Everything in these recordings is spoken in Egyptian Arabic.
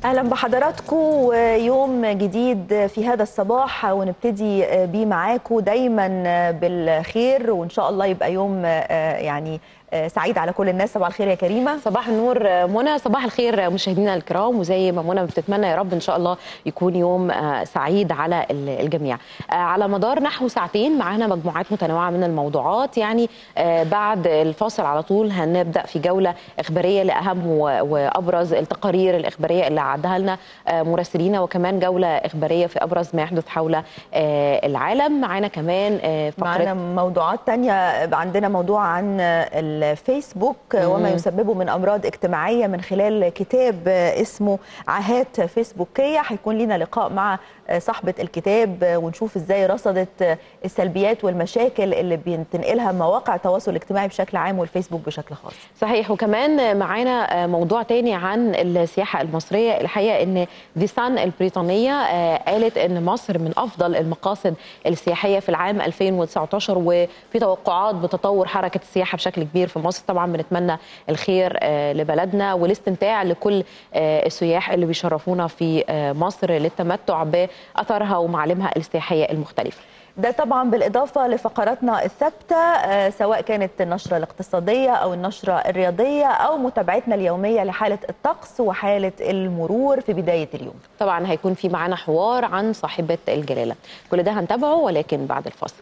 اهلا بحضراتكم ويوم جديد في هذا الصباح ونبتدي بيه معاكم دايما بالخير وان شاء الله يبقى يوم يعني سعيد على كل الناس صباح الخير يا كريمه صباح النور منى صباح الخير مشاهدينا الكرام وزي ما منى بتتمنى يا رب ان شاء الله يكون يوم سعيد على الجميع على مدار نحو ساعتين معانا مجموعات متنوعه من الموضوعات يعني بعد الفاصل على طول هنبدا في جوله اخباريه لاهم وابرز التقارير الاخباريه اللي عدها لنا مراسلينا وكمان جوله اخباريه في ابرز ما يحدث حول العالم معانا كمان فقره معانا موضوعات تانية عندنا موضوع عن الفيسبوك وما يسببه من امراض اجتماعيه من خلال كتاب اسمه عاهات فيسبوكيه هيكون لنا لقاء مع صاحبه الكتاب ونشوف ازاي رصدت السلبيات والمشاكل اللي بتنقلها مواقع التواصل الاجتماعي بشكل عام والفيسبوك بشكل خاص صحيح وكمان معانا موضوع تاني عن السياحه المصريه الحقيقه ان دي سان البريطانيه قالت ان مصر من افضل المقاصد السياحيه في العام 2019 وفي توقعات بتطور حركه السياحه بشكل كبير في مصر طبعا بنتمنى الخير لبلدنا والاستمتاع لكل السياح اللي بيشرفونا في مصر للتمتع باثارها ومعالمها السياحيه المختلفه ده طبعا بالإضافة لفقراتنا الثابتة سواء كانت النشرة الاقتصادية أو النشرة الرياضية أو متابعتنا اليومية لحالة الطقس وحالة المرور في بداية اليوم طبعا هيكون في معنا حوار عن صاحبة الجلالة كل ده هنتابعه ولكن بعد الفاصل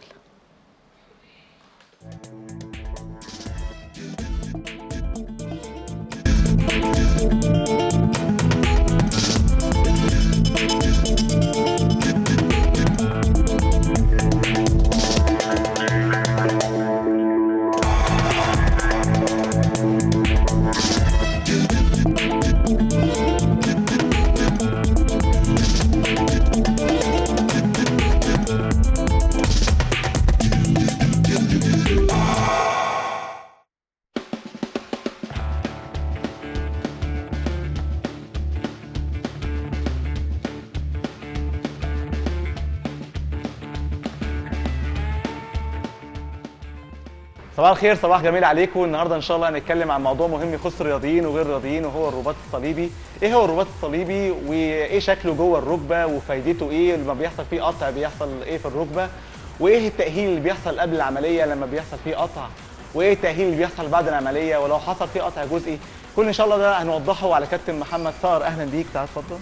صباح الخير صباح جميل عليكم النهارده ان شاء الله هنتكلم عن موضوع مهم يخص الرياضيين وغير الرياضيين وهو الرباط الصليبي ايه هو الرباط الصليبي وايه شكله جوه الركبه وفايدته ايه لما بيحصل فيه قطع بيحصل ايه في الركبه وايه التاهيل اللي بيحصل قبل العمليه لما بيحصل فيه قطع وايه التاهيل اللي بيحصل بعد العمليه ولو حصل فيه قطع جزئي كل ان شاء الله ده هنوضحه على كابتن محمد صار اهلا بيك تعال اتفضل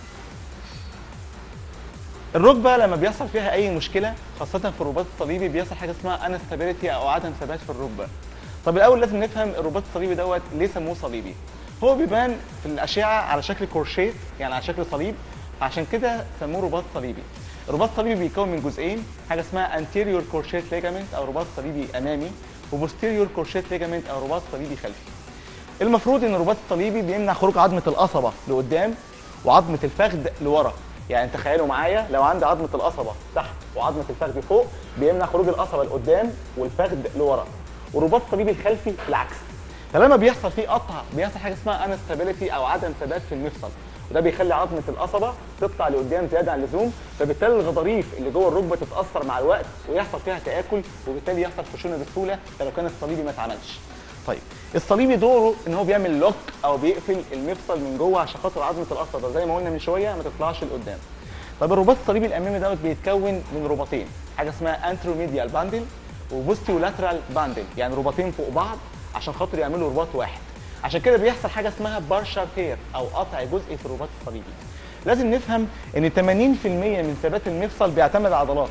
الركبه لما بيحصل فيها اي مشكله خاصه في الرباط الصليبي بيحصل حاجه اسمها انستابيليتي او عدم ثبات في الركبه طب الاول لازم نفهم الرباط الصليبي دوت ليه سموه صليبي هو بيبان في الاشعه على شكل كورشيت يعني على شكل صليب عشان كده سموه رباط صليبي الرباط الصليبي بيتكون من جزئين حاجه اسمها anterior كورشيت ليجامنت او رباط صليبي امامي وبوستيريور كورشيت ليجامنت او رباط صليبي خلفي المفروض ان الرباط الصليبي بيمنع خروج عظمه القصبه لقدام وعظمه الفخذ لورا يعني تخيلوا معايا لو عندي عظمه القصبه تحت وعظمه الفخذ فوق بيمنع خروج القصبه لقدام والفخذ لورا والرباط الصليبي الخلفي العكس فلما بيحصل فيه قطع بيحصل حاجه اسمها انستابيليتي او عدم ثبات في المفصل وده بيخلي عظمه القصبه تطلع لقدام زياده عن اللزوم فبالتالي الغضاريف اللي جوه الركبه تتاثر مع الوقت ويحصل فيها تاكل وبالتالي يحصل خشونه بسهوله ده لو كان الصليبي ما اتعملش طيب الصليبي دوره ان هو بيعمل لوك او بيقفل المفصل من جوه عشان خاطر عظمه القصبه زي ما قلنا من شويه ما تطلعش لقدام طب الرباط الصليبي الامامي دوت بيتكون من رباطين حاجه اسمها انتروميديال باندل وبوستيولاترال باندل يعني رباطين فوق بعض عشان خاطر يعملوا رباط واحد عشان كده بيحصل حاجه اسمها بارشال تير او قطع جزئي في الرباط الصليبي لازم نفهم ان 80% من ثبات المفصل بيعتمد على العضلات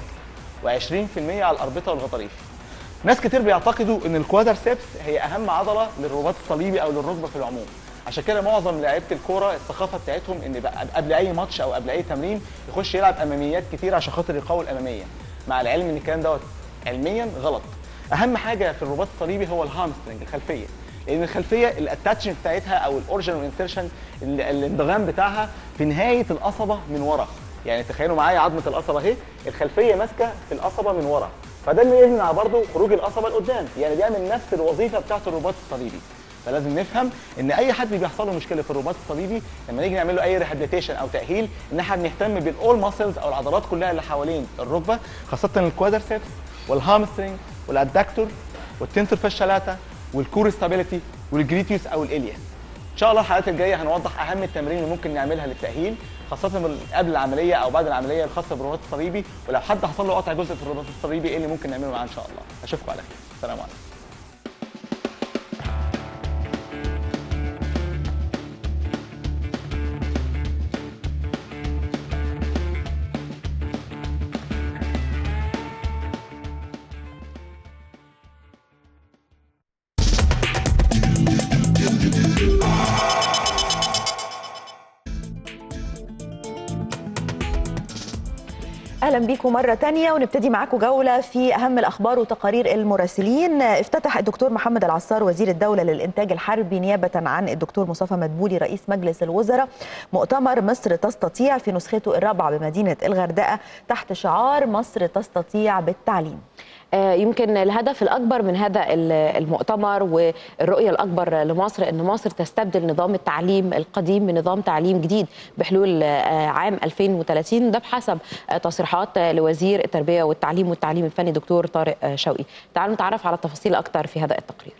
و20% على الاربطه والغضاريف ناس كتير بيعتقدوا ان الكوادرسيبس هي اهم عضله للرباط الصليبي او للركبه في العموم عشان كده معظم لعيبه الكوره الثقافه بتاعتهم ان بقى قبل اي ماتش او قبل اي تمرين يخش يلعب اماميات كتير عشان خاطر يقوي الاماميه مع العلم ان الكلام دوت علميا غلط اهم حاجه في الرباط الصليبي هو الهامسترنج الخلفيه لان الخلفيه الاتاتشمنت بتاعتها او الاورجن والانسرشن الانضغام بتاعها في نهايه القصبه من ورا يعني تخيلوا معايا عظمه القصبه اهي الخلفيه ماسكه في القصبه من ورا فده اللي يمنع برضه خروج القصبه لقدام يعني بيعمل نفس الوظيفه بتاعه الرباط الصليبي فلازم نفهم ان اي حد بيحصل له مشكله في الرباط الصليبي لما نيجي نعمل له اي ريهابيليتيشن او تاهيل ان احنا بنهتم بالاول ماسلز او العضلات كلها اللي حوالين الركبه خاصه الكوادرسيبس والهامسترنج والادكتور والتنتر فاشالاتا والكور ستابيليتي والجريتيوس او الاليا ان شاء الله الحلقات الجايه هنوضح اهم التمارين اللي ممكن نعملها للتاهيل خاصه من قبل العمليه او بعد العمليه الخاصه بالرباط الصليبي ولو حد حصل له قطع جزء في الرباط الصليبي ايه اللي ممكن نعمله معاه ان شاء الله اشوفكم على خير السلام عليكم اهلا بيكم مره تانية ونبتدي معاكم جوله في اهم الاخبار وتقارير المراسلين افتتح الدكتور محمد العصار وزير الدوله للانتاج الحربي نيابه عن الدكتور مصطفى مدبولي رئيس مجلس الوزراء مؤتمر مصر تستطيع في نسخته الرابعه بمدينه الغردقه تحت شعار مصر تستطيع بالتعليم يمكن الهدف الاكبر من هذا المؤتمر والرؤيه الاكبر لمصر ان مصر تستبدل نظام التعليم القديم بنظام تعليم جديد بحلول عام 2030 ده بحسب تصريحات لوزير التربيه والتعليم والتعليم الفني دكتور طارق شوقي تعالوا نتعرف على التفاصيل اكثر في هذا التقرير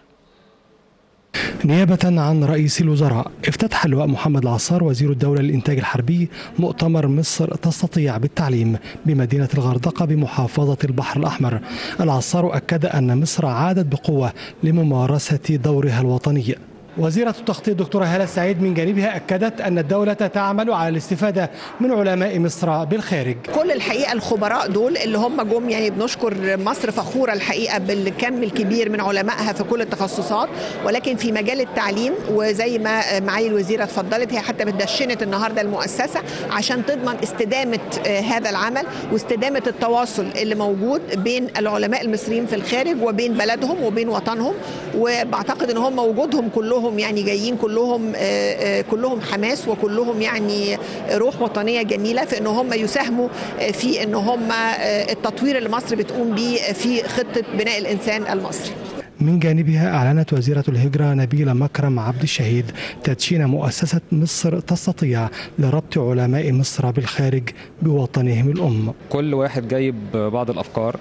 نيابة عن رئيس الوزراء افتتح اللواء محمد العصار وزير الدولة للإنتاج الحربي مؤتمر مصر تستطيع بالتعليم بمدينة الغردقة بمحافظة البحر الأحمر العصار أكد أن مصر عادت بقوة لممارسة دورها الوطني وزيرة التخطيط دكتورة هالة السعيد من جانبها أكدت أن الدولة تعمل على الاستفادة من علماء مصر بالخارج كل الحقيقة الخبراء دول اللي هم جم يعني بنشكر مصر فخورة الحقيقة بالكم الكبير من علمائها في كل التخصصات ولكن في مجال التعليم وزي ما معالي الوزيرة اتفضلت هي حتى بتدشنت النهاردة المؤسسة عشان تضمن استدامة هذا العمل واستدامة التواصل اللي موجود بين العلماء المصريين في الخارج وبين بلدهم وبين وطنهم وبعتقد ان هم وجودهم كلهم كلهم يعني جايين كلهم كلهم حماس وكلهم يعني روح وطنيه جميله في ان هم يساهموا في ان هم التطوير اللي مصر بتقوم بيه في خطه بناء الانسان المصري. من جانبها أعلنت وزيرة الهجرة نبيلة مكرم عبد الشهيد تدشين مؤسسة مصر تستطيع لربط علماء مصر بالخارج بوطنهم الأم كل واحد جايب بعض الأفكار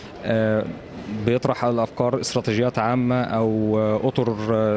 بيطرح الأفكار استراتيجيات عامة أو أطر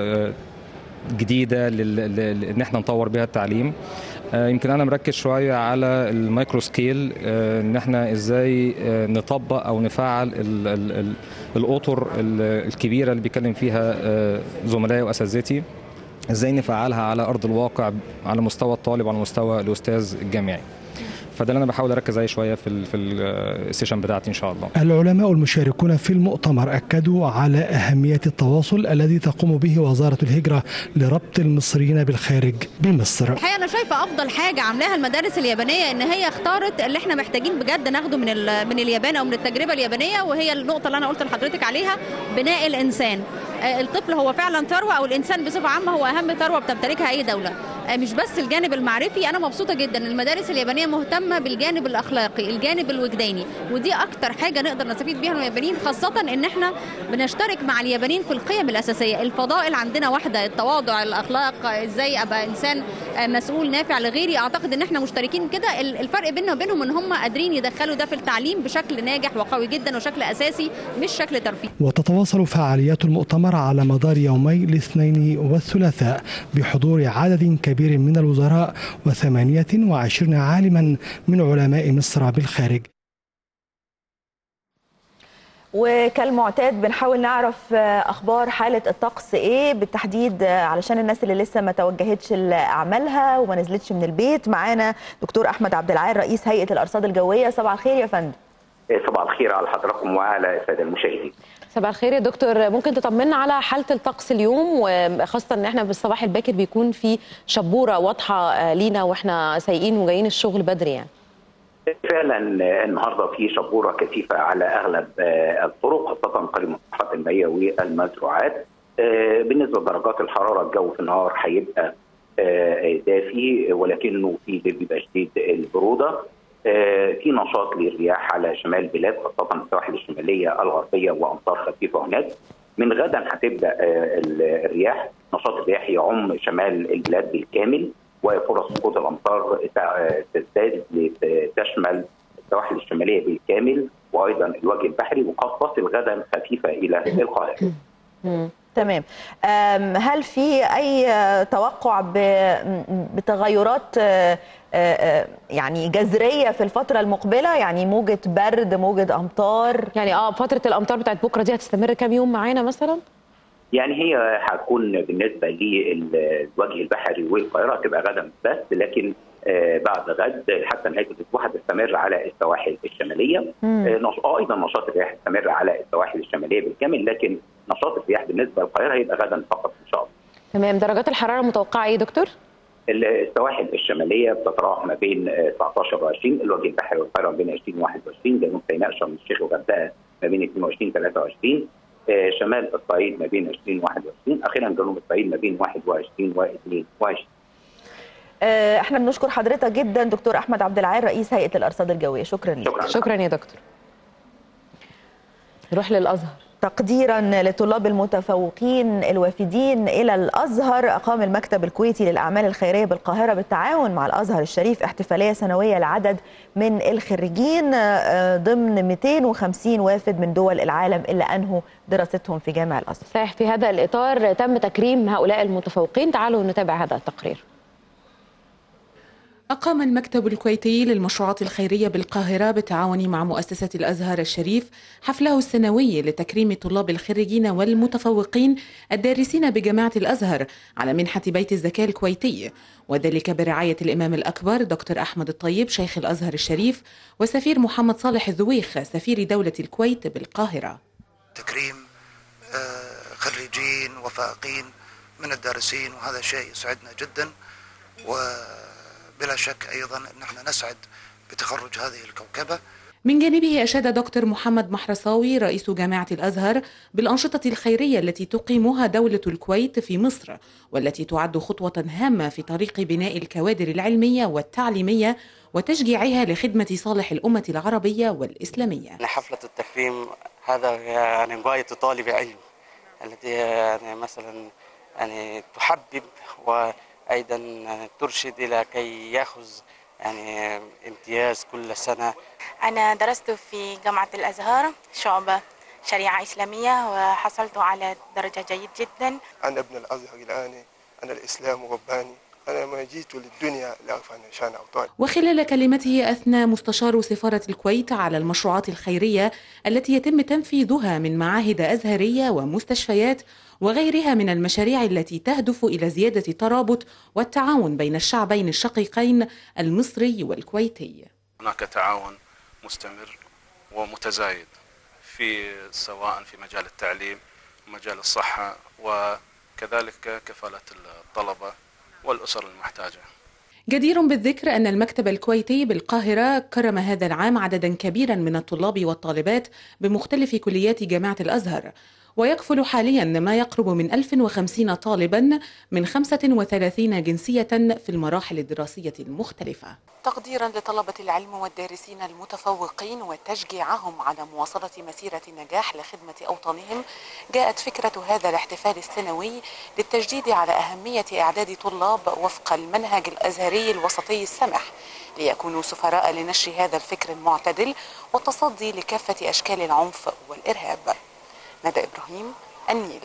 جديده ان احنا نطور بها التعليم يمكن انا مركز شويه على المايكرو سكيل ان احنا ازاي نطبق او نفعل ال ال ال الاطر الكبيره اللي بيتكلم فيها زملائي واساتذتي ازاي نفعلها على ارض الواقع على مستوى الطالب وعلى مستوى الاستاذ الجامعي فده اللي انا بحاول اركز عليه شويه في ال في السيشن بتاعتي ان شاء الله. العلماء المشاركون في المؤتمر اكدوا على اهميه التواصل الذي تقوم به وزاره الهجره لربط المصريين بالخارج بمصر. الحقيقه انا شايفه افضل حاجه عاملاها المدارس اليابانيه ان هي اختارت اللي احنا محتاجين بجد ناخده من من اليابان او من التجربه اليابانيه وهي النقطه اللي انا قلت لحضرتك عليها بناء الانسان. الطفل هو فعلا ثروه او الانسان بصفه عامه هو اهم ثروه بتمتلكها اي دوله. مش بس الجانب المعرفي انا مبسوطه جدا المدارس اليابانيه مهتمه بالجانب الاخلاقي الجانب الوجداني ودي اكتر حاجه نقدر نستفيد بيها من اليابانيين خاصه ان احنا بنشترك مع اليابانيين في القيم الاساسيه الفضائل عندنا واحده التواضع الاخلاق ازاي ابقى انسان مسؤول نافع لغيري اعتقد ان احنا مشتركين كده الفرق بيننا وبينهم ان هم قادرين يدخلوا ده في التعليم بشكل ناجح وقوي جدا وشكل اساسي مش شكل ترفيهي وتتواصل فعاليات المؤتمر على مدار يومي الاثنين والثلاثاء بحضور عدد كبير من الوزراء وثمانية وعشرين عالما من علماء مصر بالخارج وكالمعتاد بنحاول نعرف اخبار حاله الطقس ايه بالتحديد علشان الناس اللي لسه ما توجهتش لاعمالها وما نزلتش من البيت معانا دكتور احمد عبد العال رئيس هيئه الارصاد الجويه صباح الخير يا فندم صباح الخير على حضراتكم وعلى الساده المشاهدين صباح الخير يا دكتور ممكن تطمنا على حاله الطقس اليوم وخاصه ان احنا في الصباح الباكر بيكون في شبوره واضحه لينا واحنا سايقين وجايين الشغل بدري يعني فعلا النهارده في شبوره كثيفه على اغلب الطرق خاصه قريب المصلحات المائيه والمزروعات بالنسبه لدرجات الحراره الجو في النهار هيبقى دافي ولكنه في بيبقى شديد البروده في نشاط للرياح على شمال البلاد خاصه السواحل الشماليه الغربيه وامطار خفيفه هناك من غدا هتبدا الرياح نشاط الرياح يعم شمال البلاد بالكامل وفرص سقوط الامطار تزداد لتشمل السواحل الشماليه بالكامل وايضا الوجه البحري وقد تصل غدا خفيفه الى القاهره. تمام أم، هل في اي آه، توقع ب- بتغيرات آه، آه، يعني جذريه في الفتره المقبله يعني موجه برد موجه امطار يعني اه فتره الامطار بتاعت بكره دي هتستمر كام يوم معانا مثلا يعني هي هتكون بالنسبه للوجه البحري والقاهره هتبقى غدا بس لكن آه، بعد غد حتى نهايه الاسبوع هتستمر على السواحل الشماليه مم. آه، نش- آه، ايضا نشاط الرياح هيستمر على السواحل الشماليه بالكامل لكن نشاط الرياح بالنسبه للقاهره هيبقى غدا فقط ان شاء الله تمام درجات الحراره المتوقعه ايه يا دكتور السواحل الشماليه بتتراوح ما بين آه، 19 و 20 الوجه البحري والقاهره ما بين 20 و 21 جنوب سيناء شرم الشيخ والغردقه ما بين 22 و 23 آه، شمال الصعيد ما بين 20 و 21 اخيرا جنوب الصعيد ما بين 21 و 22 آه، احنا بنشكر حضرتك جدا دكتور احمد عبد العال رئيس هيئه الارصاد الجويه شكرا لك شكرا شكرا يا دكتور نروح للازهر تقديرا لطلاب المتفوقين الوافدين الى الازهر اقام المكتب الكويتي للاعمال الخيريه بالقاهره بالتعاون مع الازهر الشريف احتفاليه سنويه لعدد من الخريجين آه، ضمن 250 وافد من دول العالم اللي انهوا دراستهم في جامع الازهر صحيح في هذا الاطار تم تكريم هؤلاء المتفوقين تعالوا نتابع هذا التقرير أقام المكتب الكويتي للمشروعات الخيرية بالقاهرة بالتعاون مع مؤسسة الأزهر الشريف حفله السنوي لتكريم طلاب الخريجين والمتفوقين الدارسين بجامعة الأزهر على منحة بيت الزكاة الكويتي وذلك برعاية الإمام الأكبر دكتور أحمد الطيب شيخ الأزهر الشريف وسفير محمد صالح الذويخ سفير دولة الكويت بالقاهرة تكريم آه، خريجين وفائقين من الدارسين وهذا شيء يسعدنا جدا وبلا شك ايضا ان احنا نسعد بتخرج هذه الكوكبه من جانبه أشاد دكتور محمد محرصاوي رئيس جامعة الأزهر بالأنشطة الخيرية التي تقيمها دولة الكويت في مصر والتي تعد خطوة هامة في طريق بناء الكوادر العلمية والتعليمية وتشجيعها لخدمة صالح الأمة العربية والإسلامية يعني حفلة التكريم هذا يعني غاية طالب علم التي يعني مثلا يعني تحبب وأيضا ترشد إلى كي يأخذ يعني امتياز كل سنة أنا درست في جامعة الأزهر شعبة شريعة إسلامية وحصلت على درجة جيد جدا أنا ابن الأزهر الآن أنا الإسلام رباني أنا ما جئت للدنيا لأرفع شان أوطاني وخلال كلمته أثنى مستشار سفارة الكويت على المشروعات الخيرية التي يتم تنفيذها من معاهد أزهرية ومستشفيات وغيرها من المشاريع التي تهدف إلى زيادة الترابط والتعاون بين الشعبين الشقيقين المصري والكويتي هناك تعاون مستمر ومتزايد في سواء في مجال التعليم ومجال الصحة وكذلك كفالة الطلبة والأسر المحتاجة جدير بالذكر أن المكتب الكويتي بالقاهرة كرم هذا العام عددا كبيرا من الطلاب والطالبات بمختلف كليات جامعة الأزهر ويكفل حاليا ما يقرب من 1050 طالبا من 35 جنسية في المراحل الدراسية المختلفة تقديرا لطلبة العلم والدارسين المتفوقين وتشجيعهم على مواصلة مسيرة نجاح لخدمة أوطانهم جاءت فكرة هذا الاحتفال السنوي للتجديد على أهمية إعداد طلاب وفق المنهج الأزهري الوسطي السمح ليكونوا سفراء لنشر هذا الفكر المعتدل والتصدي لكافة أشكال العنف والإرهاب ندى إبراهيم النيل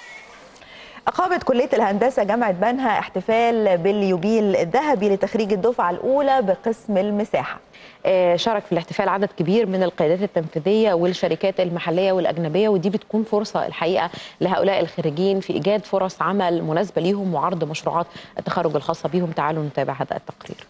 أقامت كلية الهندسة جامعة بنها احتفال باليوبيل الذهبي لتخريج الدفعة الأولى بقسم المساحة آه، شارك في الاحتفال عدد كبير من القيادات التنفيذيه والشركات المحليه والاجنبيه ودي بتكون فرصه الحقيقه لهؤلاء الخريجين في ايجاد فرص عمل مناسبه ليهم وعرض مشروعات التخرج الخاصه بهم تعالوا نتابع هذا التقرير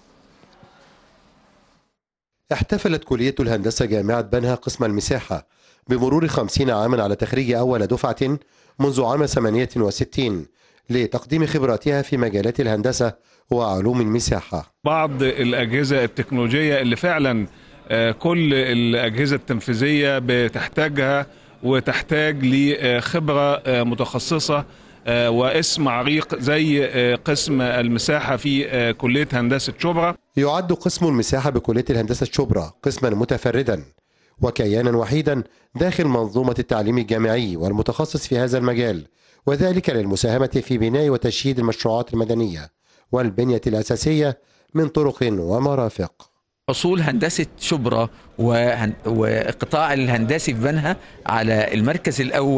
احتفلت كلية الهندسة جامعة بنها قسم المساحة بمرور خمسين عاما على تخريج أول دفعة منذ عام 68 لتقديم خبراتها في مجالات الهندسة وعلوم المساحة بعض الأجهزة التكنولوجية اللي فعلا آه، كل الأجهزة التنفيذية بتحتاجها وتحتاج لخبرة آه، متخصصة آه، واسم عريق زي آه، قسم المساحة في آه، كلية هندسة شبرا يعد قسم المساحة بكلية الهندسة شبرا قسما متفردا وكيانا وحيدا داخل منظومة التعليم الجامعي والمتخصص في هذا المجال وذلك للمساهمة في بناء وتشييد المشروعات المدنية والبنية الأساسية من طرق ومرافق حصول هندسة شبرا وهن- وقطاع الهندسي في بنها على المركز الأول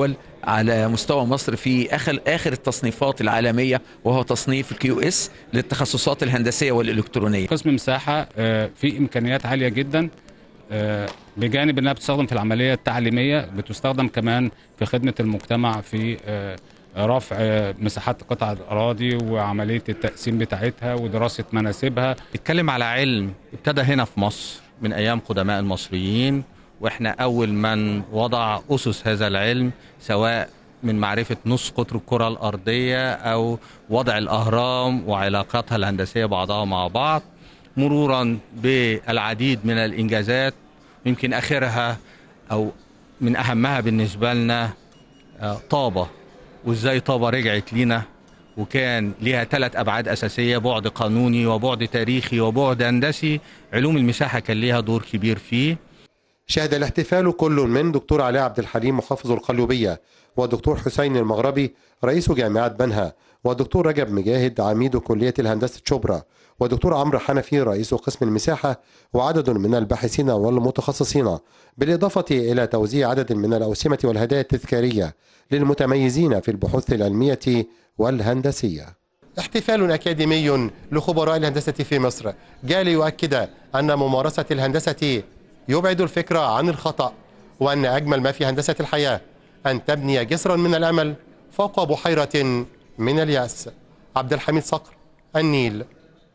على مستوى مصر في اخر اخر التصنيفات العالميه وهو تصنيف الكيو اس للتخصصات الهندسيه والالكترونيه قسم مساحه آه، في امكانيات عاليه جدا آه، بجانب انها بتستخدم في العمليه التعليميه بتستخدم كمان في خدمه المجتمع في آه، رفع آه، مساحات قطع الاراضي وعمليه التقسيم بتاعتها ودراسه مناسبها بيتكلم على علم ابتدى هنا في مصر من ايام قدماء المصريين واحنا اول من وضع اسس هذا العلم سواء من معرفة نص قطر الكرة الأرضية أو وضع الأهرام وعلاقاتها الهندسية بعضها مع بعض مرورا بالعديد من الإنجازات يمكن آخرها أو من أهمها بالنسبة لنا آه، طابة وإزاي طابة رجعت لينا وكان ليها ثلاث أبعاد أساسية بعد قانوني وبعد تاريخي وبعد هندسي علوم المساحة كان ليها دور كبير فيه شهد الاحتفال كل من دكتور علاء عبد الحليم محافظ القليوبية والدكتور حسين المغربي رئيس جامعة بنها والدكتور رجب مجاهد عميد كلية الهندسة شبرا ودكتور عمرو حنفي رئيس قسم المساحة وعدد من الباحثين والمتخصصين بالإضافة إلى توزيع عدد من الأوسمة والهدايا التذكارية للمتميزين في البحوث العلمية والهندسية احتفال أكاديمي لخبراء الهندسة في مصر جاء ليؤكد أن ممارسة الهندسة يبعد الفكرة عن الخطأ وأن أجمل ما في هندسة الحياة أن تبني جسرا من الأمل فوق بحيرة من اليأس عبد الحميد صقر النيل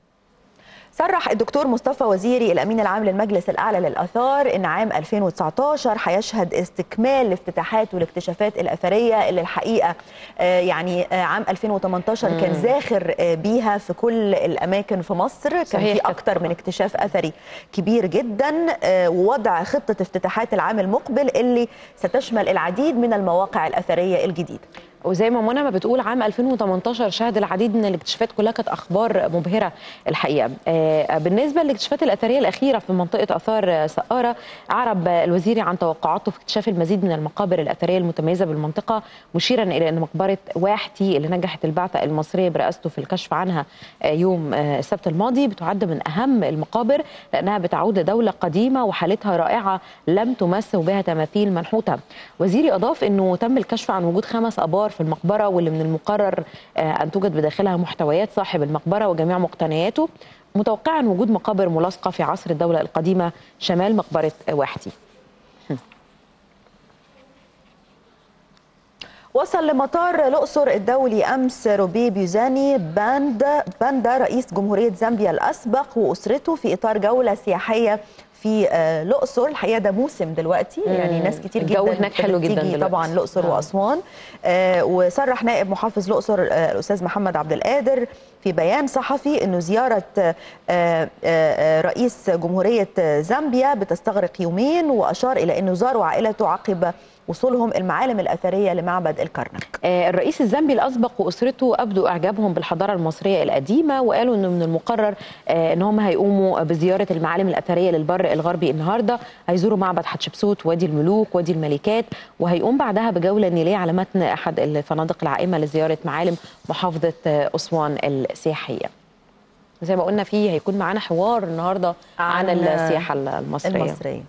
صرح الدكتور مصطفى وزيري الامين العام للمجلس الاعلى للاثار ان عام 2019 هيشهد استكمال الافتتاحات والاكتشافات الاثريه اللي الحقيقه آه، يعني آه، عام 2018 كان مم. زاخر آه، بيها في كل الاماكن في مصر كان صحيح في كده. اكتر من اكتشاف اثري كبير جدا آه، ووضع خطه افتتاحات العام المقبل اللي ستشمل العديد من المواقع الاثريه الجديده وزي ما منى ما بتقول عام 2018 شهد العديد من الاكتشافات كلها كانت اخبار مبهره الحقيقه آه، بالنسبه للاكتشافات الاثريه الاخيره في منطقه اثار آه، سقاره اعرب الوزيري عن توقعاته في اكتشاف المزيد من المقابر الاثريه المتميزه بالمنطقه مشيرا الى ان مقبره واحتي اللي نجحت البعثه المصريه برئاسته في الكشف عنها آه، يوم آه، السبت الماضي بتعد من اهم المقابر لانها بتعود لدوله قديمه وحالتها رائعه لم تمس بها تماثيل منحوته وزيري اضاف انه تم الكشف عن وجود خمس ابار في المقبره واللي من المقرر آه، ان توجد بداخلها محتويات صاحب المقبره وجميع مقتنياته متوقعا وجود مقابر ملاصقه في عصر الدوله القديمه شمال مقبره واحتي وصل لمطار الأقصر الدولي أمس روبي بيوزاني باندا باندا رئيس جمهورية زامبيا الأسبق وأسرته في إطار جولة سياحية في آه، الأقصر الحقيقة ده موسم دلوقتي مم. يعني ناس كتير جدا الجو هناك حلو جدا بتيجي دلوقتي. طبعا الأقصر آه. وأسوان آه، وصرح نائب محافظ الأقصر آه، الأستاذ محمد عبد القادر في بيان صحفي أنه زيارة آه، آه، آه، رئيس جمهورية زامبيا بتستغرق يومين وأشار إلى أنه زار عائلته عقب وصولهم المعالم الأثرية لمعبد الكرنك آه، الرئيس الزامبي الاسبق واسرته ابدوا اعجابهم بالحضاره المصريه القديمه وقالوا انه من المقرر آه، ان هم هيقوموا بزياره المعالم الاثريه للبر الغربي النهارده هيزوروا معبد حتشبسوت وادي الملوك وادي الملكات وهيقوم بعدها بجوله نيليه على متن احد الفنادق العائمه لزياره معالم محافظه آه، اسوان السياحيه زي ما قلنا فيه هيكون معانا حوار النهارده عن, عن السياحه المصريه المصرية.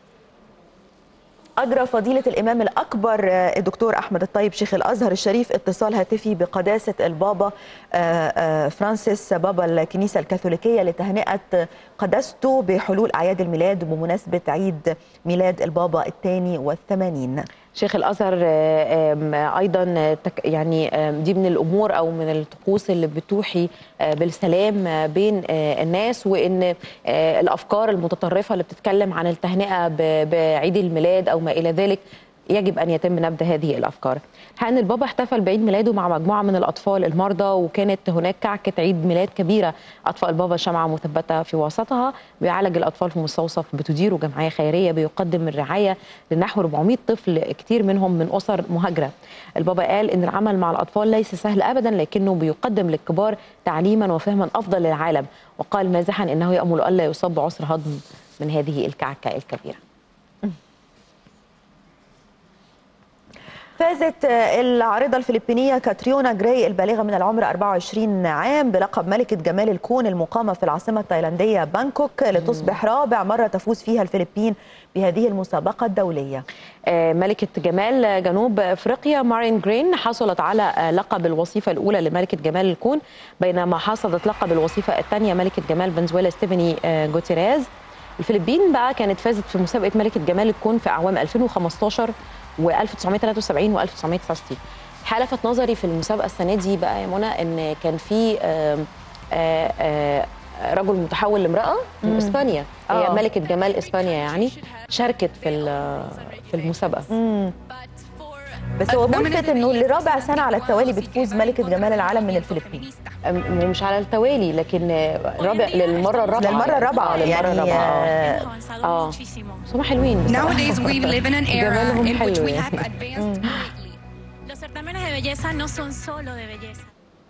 أجرى فضيلة الإمام الأكبر آه، الدكتور أحمد الطيب شيخ الأزهر الشريف اتصال هاتفي بقداسة البابا آه، آه، فرانسيس بابا الكنيسة الكاثوليكية لتهنئة قداسته بحلول أعياد الميلاد بمناسبة عيد ميلاد البابا الثاني والثمانين شيخ الازهر آه، آم، ايضا آه، تك- يعني آم، دي من الامور او من الطقوس اللي بتوحي آه، بالسلام آه، بين آه، الناس وان آه، الافكار المتطرفه اللي بتتكلم عن التهنئه ب- بعيد الميلاد او ما الى ذلك يجب ان يتم نبذ هذه الافكار. حان البابا احتفل بعيد ميلاده مع مجموعه من الاطفال المرضى وكانت هناك كعكه عيد ميلاد كبيره اطفاء البابا شمعه مثبته في وسطها بيعالج الاطفال في مستوصف بتديره جمعيه خيريه بيقدم الرعايه لنحو 400 طفل كتير منهم من اسر مهاجره. البابا قال ان العمل مع الاطفال ليس سهل ابدا لكنه بيقدم للكبار تعليما وفهما افضل للعالم وقال مازحا انه يامل الا يصاب بعسر هضم من هذه الكعكه الكبيره. فازت العارضة الفلبينية كاتريونا جراي البالغة من العمر 24 عام بلقب ملكة جمال الكون المقامة في العاصمة التايلاندية بانكوك لتصبح رابع مرة تفوز فيها الفلبين بهذه المسابقة الدولية آه، ملكة جمال جنوب افريقيا مارين جرين حصلت على آه، لقب الوظيفة الأولى لملكة جمال الكون بينما حصدت لقب الوظيفة الثانية ملكة جمال فنزويلا ستيفاني آه، جوتيريز الفلبين بقى كانت فازت في مسابقة ملكة جمال الكون في أعوام 2015 و1973 و1969 حالة لفت نظري في المسابقة السنة دي بقى يا منى إن كان في آم، آه، آه، رجل متحول لامرأة من مم. اسبانيا هي آه. ملكة جمال اسبانيا يعني شاركت في ال- في المسابقة مم. بس هو ملفت انه لرابع سنة على التوالي بتفوز ملكة جمال العالم من الفلبين أم- مش على التوالي لكن رابع للمرة الرابعة للمرة الرابعة آه، للمرة يعني الرابعة آه، اه اه بس هم حلوين بصراحة. Nowadays, we live in an era جمالهم in which حلو we يعني. have advanced Los certámenes de belleza no son solo de belleza.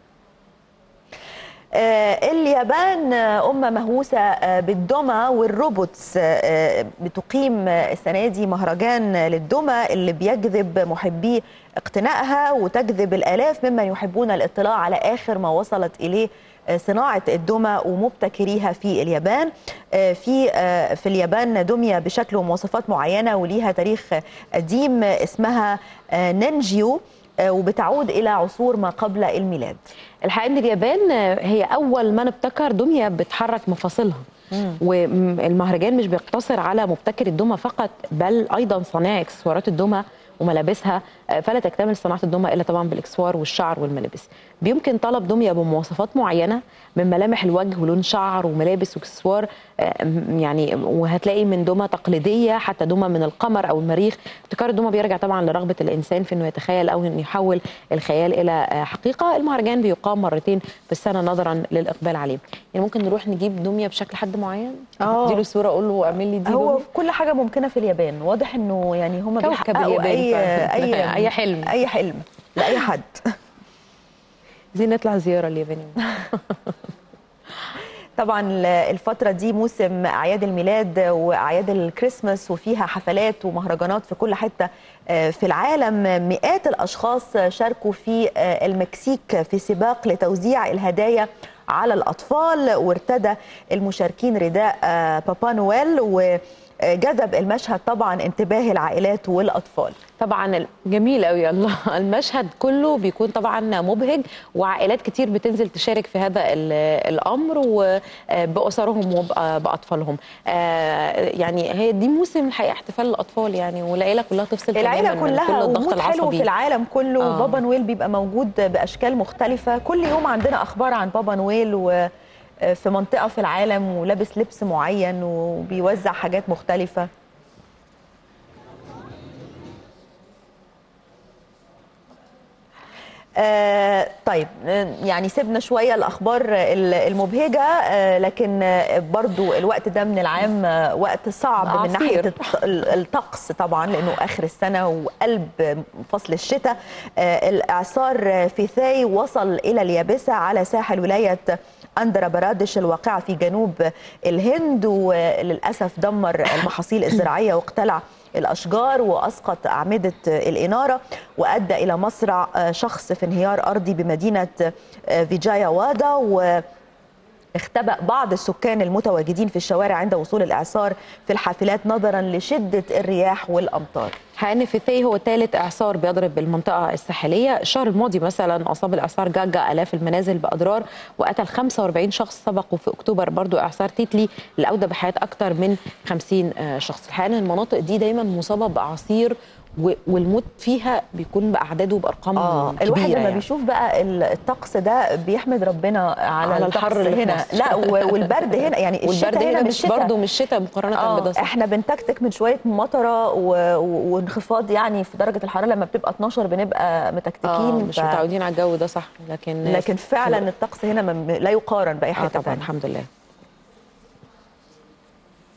آه، اليابان آه، أمة مهووسة آه، بالدمى والروبوتس آه، بتقيم آه، السنة دي مهرجان للدمى اللي بيجذب محبي اقتنائها وتجذب الآلاف ممن يحبون الاطلاع على آخر ما وصلت إليه آه، صناعة الدمى ومبتكريها في اليابان آه، في آه، في اليابان دمية بشكل ومواصفات معينة وليها تاريخ قديم آه، اسمها آه، نينجيو آه، وبتعود إلى عصور ما قبل الميلاد الحقيقة ان اليابان هي اول من ابتكر دمية بتحرك مفاصلها والمهرجان مش بيقتصر على مبتكر الدمى فقط بل ايضا صانعي اكسسوارات الدمى وملابسها آه، فلا تكتمل صناعه الدمى الا طبعا بالاكسسوار والشعر والملابس بيمكن طلب دميه بمواصفات معينه من ملامح الوجه ولون شعر وملابس واكسسوار آه، م- يعني وهتلاقي من دمى تقليديه حتى دمى من القمر او المريخ ابتكار الدمى بيرجع طبعا لرغبه الانسان في انه يتخيل او انه يحول الخيال الى آه، حقيقه المهرجان بيقام مرتين في السنه نظرا للاقبال عليه يعني ممكن نروح نجيب دميه بشكل حد معين آه. اديله صوره اقول له اعمل لي دي هو دمية. في كل حاجه ممكنه في اليابان واضح انه يعني هم كوكب بيحققوا اليابان اي فعلا. اي أي حلم. اي حلم لاي حد عايزين نطلع زياره اليابان طبعا الفترة دي موسم أعياد الميلاد وأعياد الكريسماس وفيها حفلات ومهرجانات في كل حتة آه، في العالم مئات الأشخاص شاركوا في آه، المكسيك في سباق لتوزيع الهدايا على الأطفال وارتدى المشاركين رداء آه، بابا نويل وجذب المشهد طبعا انتباه العائلات والأطفال طبعا جميل قوي الله المشهد كله بيكون طبعا مبهج وعائلات كتير بتنزل تشارك في هذا ال- الامر وباسرهم وباطفالهم آه، يعني هي دي موسم الحقيقه احتفال الاطفال يعني والعيله كلها تفصل العيله تماماً من كلها كل الضغط وجود حلو العصبي في العالم كله آه. بابا نويل بيبقى موجود باشكال مختلفه كل يوم عندنا اخبار عن بابا نويل و في منطقه في العالم ولابس لبس معين وبيوزع حاجات مختلفه آه طيب آه، يعني سيبنا شويه الاخبار ال- المبهجه آه لكن آه، برضو الوقت ده من العام آه، وقت صعب من عصير. ناحيه الط- ال- الطقس طبعا لانه اخر السنه وقلب فصل الشتاء آه الاعصار في ثاي وصل الى اليابسه على ساحل ولايه أندرا برادش الواقعة في جنوب الهند وللأسف دمر المحاصيل الزراعية واقتلع الأشجار وأسقط أعمدة الإنارة وأدى إلى مصرع شخص في انهيار أرضي بمدينة فيجايا وادا و اختبأ بعض السكان المتواجدين في الشوارع عند وصول الإعصار في الحافلات نظرا لشدة الرياح والأمطار حقن في ثاي هو ثالث اعصار بيضرب بالمنطقه الساحليه الشهر الماضي مثلا اصاب الاعصار جاجا الاف المنازل باضرار وقتل 45 شخص سبقوا في اكتوبر برضو اعصار تيتلي اللي اودى بحياه اكثر من 50 آه، شخص الحقيقه إن المناطق دي دايما مصابه باعاصير و- والموت فيها بيكون باعداد وبارقام اه كبيره الواحد لما يعني. بيشوف بقى ال- الطقس ده بيحمد ربنا على, على الطقس الحر اللي في هنا مصر. لا و- والبرد هنا يعني والبرد الشتاء هنا مش مش شتاء. برضه مش شتاء مقارنه آه بده صح. احنا بنتكتك من شويه مطره و- و- وانخفاض يعني في درجه الحراره لما بتبقى 12 بنبقى متكتكين آه مش متعودين على الجو ده صح لكن لكن فعلا الطقس هنا ما- لا يقارن باي آه حته طبعا تانية. الحمد لله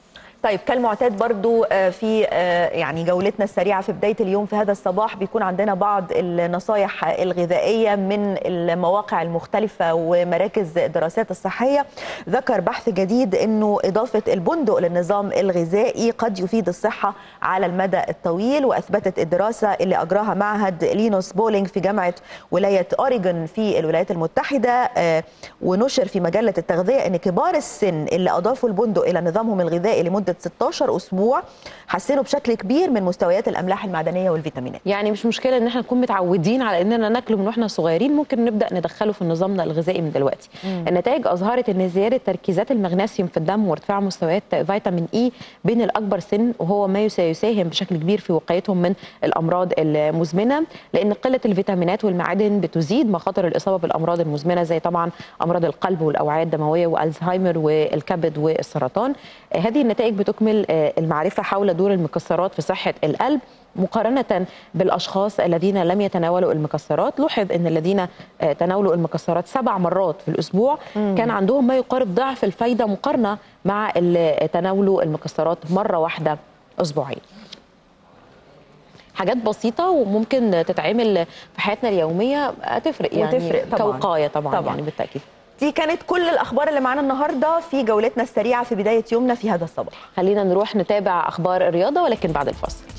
طيب كالمعتاد برضو آه، في آه، يعني جولتنا السريعة في بداية اليوم في هذا الصباح بيكون عندنا بعض النصايح الغذائية من المواقع المختلفة ومراكز الدراسات الصحية ذكر بحث جديد أنه إضافة البندق للنظام الغذائي قد يفيد الصحة على المدى الطويل وأثبتت الدراسة اللي أجراها معهد لينوس بولينج في جامعة ولاية أوريغون في الولايات المتحدة آه، ونشر في مجلة التغذية أن كبار السن اللي أضافوا البندق إلى نظامهم الغذائي لمدة 16 أسبوع حسنوا بشكل كبير من مستويات الأملاح المعدنية والفيتامينات يعني مش مشكله ان احنا نكون متعودين على اننا ناكله من واحنا صغيرين ممكن نبدا ندخله في نظامنا الغذائي من دلوقتي مم. النتائج اظهرت ان زياده تركيزات المغنيسيوم في الدم وارتفاع مستويات فيتامين اي بين الاكبر سن وهو ما سيساهم بشكل كبير في وقايتهم من الامراض المزمنه لان قله الفيتامينات والمعادن بتزيد مخاطر الاصابه بالامراض المزمنه زي طبعا امراض القلب والاوعيه الدمويه والزهايمر والكبد والسرطان آه، هذه النتائج بتكمل آه، المعرفه حول دور المكسرات في صحه القلب مقارنة بالأشخاص الذين لم يتناولوا المكسرات لوحظ أن الذين آه، تناولوا المكسرات سبع مرات في الأسبوع مم. كان عندهم ما يقارب ضعف الفايدة مقارنة مع اللي تناولوا المكسرات مرة واحدة أسبوعيا حاجات بسيطة وممكن تتعمل في حياتنا اليومية تفرق يعني وتفرق طبعاً. كوقاية طبعا, طبعاً. يعني بالتأكيد دي كانت كل الأخبار اللي معانا النهاردة في جولتنا السريعة في بداية يومنا في هذا الصباح خلينا نروح نتابع أخبار الرياضة ولكن بعد الفاصل